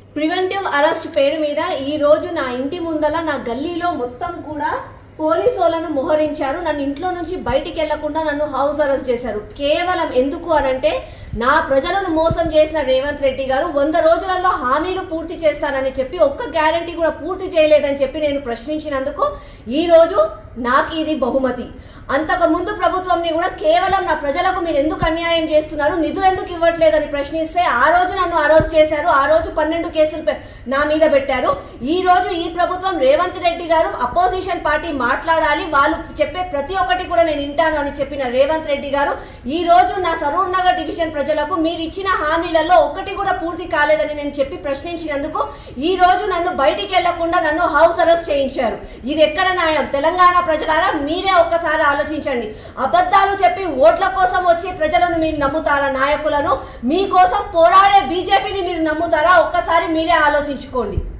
preventive arrest పేరు మీద ఈ రోజు నా ఇంటి ముందల నా గల్లీలో మొత్తం కూడా పోలీసు వాళ్ళను మోహరించారు నన్ను ఇంట్లో నుంచి బయటికి వెళ్లకుండా నన్ను హౌస్ అరెస్ట్ చేశారు కేవలం ఎందుకు అనంటే నా ప్రజలను మోసం చేసిన రేవంత్ రెడ్డి గారు వంద రోజులలో హామీలు పూర్తి చేస్తానని చెప్పి ఒక్క గ్యారంటీ కూడా పూర్తి చేయలేదని చెప్పి నేను ప్రశ్నించినందుకు ఈ రోజు నాకు ఇది బహుమతి అంతకు ముందు ప్రభుత్వంని కూడా కేవలం నా ప్రజలకు మీరు ఎందుకు అన్యాయం చేస్తున్నారు నిధులు ఎందుకు ఇవ్వట్లేదని ప్రశ్నిస్తే ఆ రోజు నన్ను అరెస్ట్ చేశారు ఆ రోజు పన్నెండు కేసులు పె- నా మీద పెట్టారు ఈ రోజు ఈ ప్రభుత్వం రేవంత్ రెడ్డి గారు అపోజిషన్ పార్టీ మాట్లాడాలి వాళ్ళు చెప్పే ప్రతి ఒక్కటి కూడా నేను వింటాను అని చెప్పిన రేవంత్ రెడ్డి గారు ఈ రోజు నా సరూర్ నగర్ డివిజన్ ప్రజలకు మీరు ఇచ్చిన హామీలలో ఒక్కటి కూడా పూర్తి కాలేదని నేను చెప్పి ప్రశ్నించినందుకు ఈ రోజు నన్ను బయటికి వెళ్లకుండా నన్ను హౌస్ అరెస్ట్ చేయించారు ఇది ఎక్కడ న్యాయం తెలంగాణ ప్రజలారా మీరే ఒక్కసారి ఆలోచించండి అబద్ధాలు చెప్పి ఓట్ల కోసం వచ్చి ప్రజలను మీరు నమ్ముతారా నాయకులను మీకోసం పోరాడే బీజేపీని మీరు నమ్ముతారా ఒక్కసారి మీరే ఆలోచించుకోండి